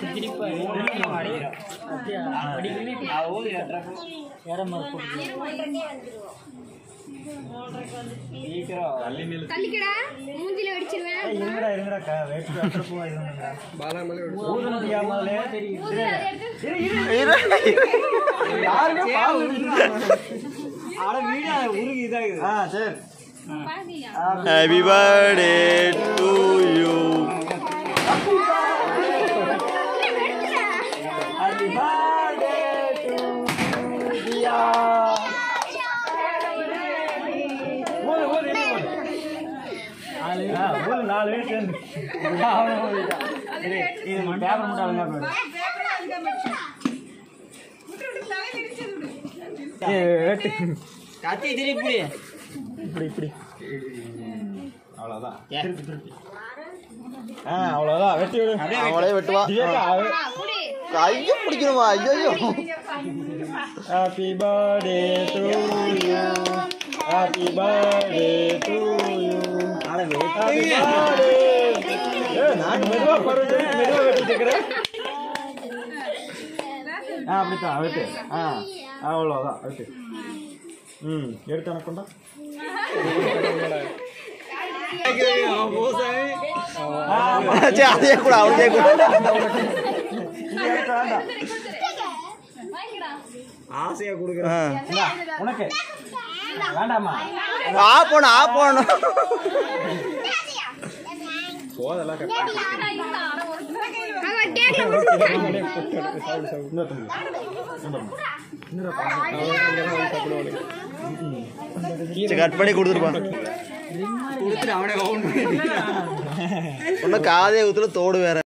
தள்ளிக்கடா மூஞ்சில வெடிச்சிருவேன் இருங்கடா இருங்கடா வெயிட் அப்புறம் இருங்கடா ஊதுன முடியாமலே யாருமே ஆட வீடியோ உருகி இதாகுது ஆ சரி Happy birthday to you. Happy birthday to Dia. ஊது, ஊது, இனி ஊது. ஆ, ஊது, நாலு பேர் சேர்ந்து. அவன் ஊதிட்டான். இது, இது பேப்பர் மட்டும் அழுங்கா போயிடும். ஏய், வெட்டு. இப்படி இப்படி அவ்வளோதான் திருப்பி திருப்பி ஆ அவ்வளோதான் வெட்டி விடு அவளே வெட்டுவா தியேட்டா, அவ- கையை பிடிக்கணுமா ஐயோ Happy birthday to you. Happy birthday to you. Happy birthday. ஏய், நான் மெதுவா பருது, மெதுவா வெட்டிட்டு இருக்கிறேன். ஆ, அப்படித்தான், வெட்டு. ஆ, அவ்வளவுதான், வெட்டு. ம், எடுத்து எனக்கு கொண்டா. ஆ, ஆமா. சரி அதே கூட அவளுக்கே கூட இது எடுத்து வேண்டாம். ஆ. இந்தா, உனக்கு வேண்டாமா ஆ போணும் ஆ போணும் அவன் கேட்க சரி கட் பண்ணி கொடுத்துருப்பான் ஒன்னும் காதே ஊத்துல தோடு வேற